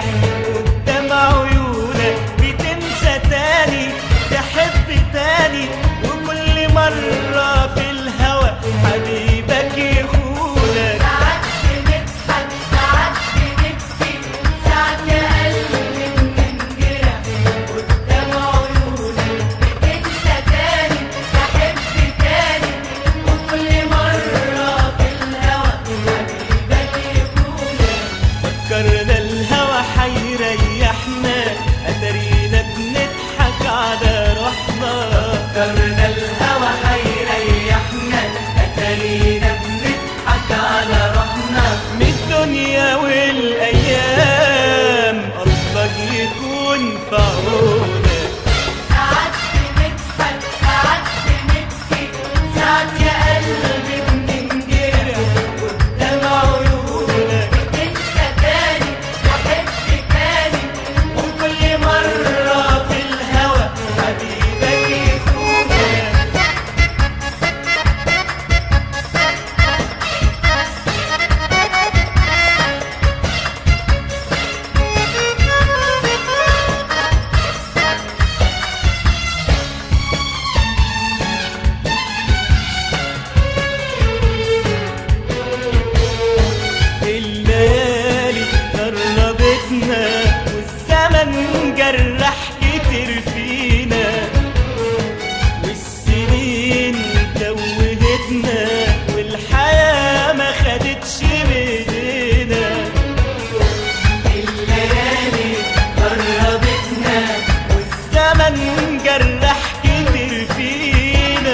بتنجرح قدام عيونك بتنسى تاني تحب تاني وكل مرة في الهوى حبيبك يخونك ساعات بنضحك ساعات بنبكي ساعات يا قلبي بننجرح قدام عيونك بتنسى تاني تحب تاني وكل مرة في الهوى حبيبك يكونك فكرنا الهوى حيريحنا اترينا بنضحك على روحنا فكرنا الهوى حيريحنا اترينا بنضحك على روحنا من الدنيا والايام قصدك يكون في عونك ساعات بنضحك ساعات بنبكي ساعات يا قلبي بننجرح قدام عيونك بتنسى تاني تحب تاني وكل مرة في الهوى حبيبك يخونك الليالي قربتنا والزمن جرح كتير فينا والسنين توهتنا والحياة ما خدتش بايدينا الليالي قربتنا والزمن جرح كتير فينا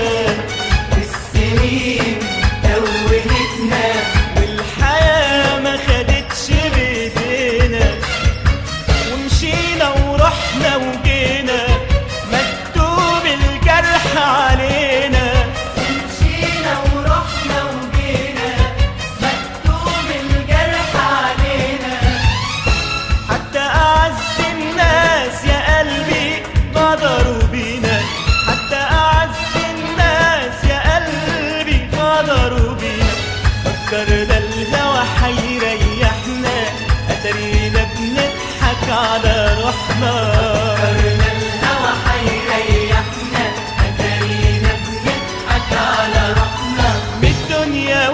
السنين توهتنا والحياة ما خدتش بايدينا ومشينا ورحنا وجينا مكتوب الجرح علينا مشينا ورحنا وجينا مكتوب الجرح علينا حتى أعز الناس يا قلبي غدروا بينا حتى أعز الناس يا قلبي غدروا بينا فكرنا الهوى حيريحنا أترينا بنضحك على روحنا فكرنا الهوى حيريحنا أترينا بنضحك على روحنا من الدنيا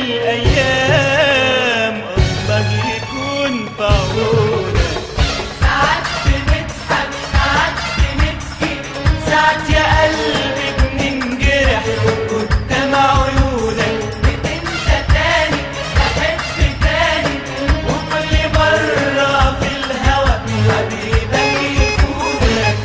والأيام قصدك يكون في عونك ساعات بنضحك ساعات بنبكي ساعات يا قلبي بننجرح قدام عيونك بتنسى تاني تحب تاني وكل مرة في الهوى حبيبك يخونك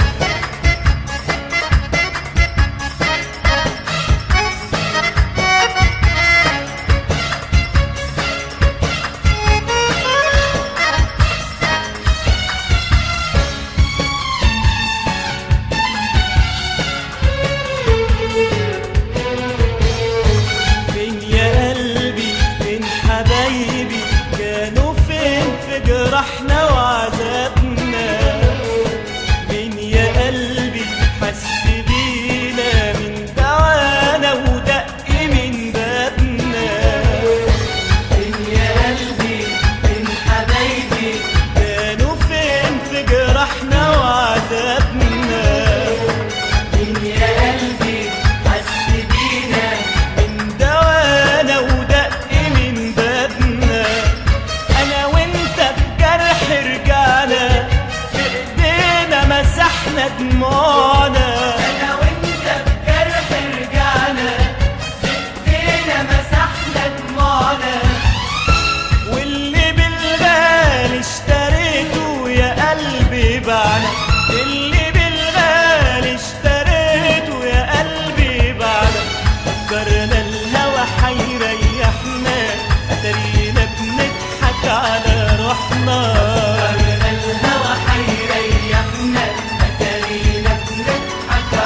فين يا قلبي فين حبايبي كانوا فين في جرحنا وعذابنا مين يا قلبي حس بينا من دعانا ودق من بابنا فين يا قلبي فين حبايبي كانوا فين في جرحنا وعذابنا مين يا قلبي حس بينا من دوانا ودق من بابنا انا وانت بجرح رجعنا بايدينا مسحنا دموعنا انا وانت بجرح رجعنا بايدينا مسحنا دموعنا واللي بالغالي اشتريته يا قلبي بعنا اللي بالغالي اشتريته يا قلبي بعنا فكرنا الهوى حيريحنا اترينا بنضحك على روحنا فكرنا الهوى حيريحنا اترينا بنضحك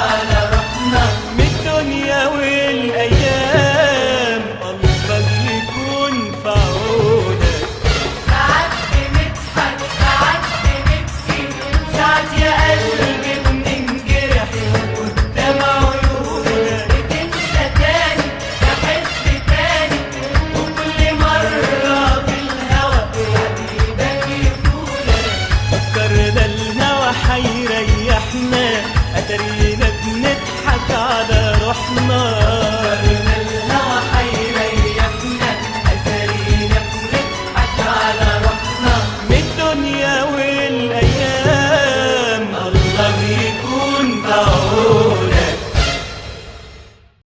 وبنضحك على روحنا